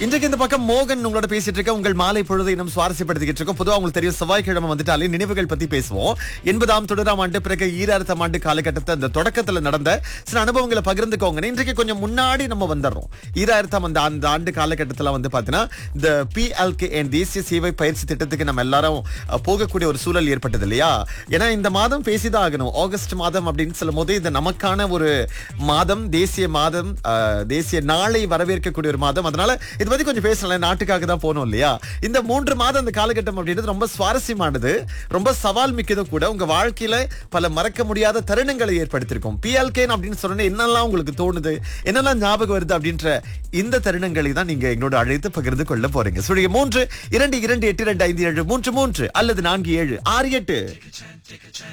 இன்றைக்கு இந்த பக்கம் மோகன் உங்களோட பேசிட்டு இருக்க உங்கள் மாலை பொழுது இன்னும் சுவாரஸ்யப்படுத்திக்கிட்டு இருக்கோம் பொதுவா உங்களுக்கு தெரியும் செவ்வாய்க்கிழமை வந்துட்டாலே நினைவுகள் பத்தி பேசுவோம் எண்பதாம் தொடராம் ஆண்டு பிறகு ஈராயிரத்தாம் ஆண்டு காலகட்டத்தை அந்த தொடக்கத்துல நடந்த சில அனுபவங்களை பகிர்ந்துக்கோங்க இன்றைக்கு கொஞ்சம் முன்னாடி நம்ம வந்துடுறோம் ஈராயிரத்தாம் அந்த அந்த ஆண்டு காலகட்டத்துல வந்து பாத்தீங்கன்னா இந்த பிஎல்கே தேசிய சேவை பயிற்சி திட்டத்துக்கு நம்ம எல்லாரும் அஹ், போகக்கூடிய ஒரு சூழல் ஏற்பட்டது இல்லையா ஏன்னா இந்த மாதம் பேசிதான் ஆகணும் ஆகஸ்ட் மாதம் அப்படின்னு சொல்லும் போது இது நமக்கான ஒரு மாதம் தேசிய மாதம் அஹ், தேசிய நாளை வரவேற்கக்கூடிய ஒரு மாதம் அதனால இது பத்தி கொஞ்சம் பேசலாம் நாட்டுக்காக தான் போனோம் இல்லையா இந்த மூன்று மாதம் அந்த காலகட்டம் அப்படின்றது ரொம்ப சுவாரஸ்யமானது ரொம்ப சவால் மிக்கதும் கூட உங்க வாழ்க்கையில பல மறக்க முடியாத தருணங்களை ஏற்படுத்தியிருக்கும் பிஎல்கே அப்படின்னு சொன்னோன்னே என்னெல்லாம் உங்களுக்கு தோணுது என்னெல்லாம் ஞாபகம் வருது அப்படின்ற இந்த தருணங்களை தான் நீங்க எங்களோட அழைத்து பகிர்ந்து கொள்ள போறீங்க சுழிய மூன்று இரண்டு இரண்டு எட்டு இரண்டு ஐந்து ஏழு மூன்று மூன்று அல்லது நான்கு ஏழு ஆறு எட்டு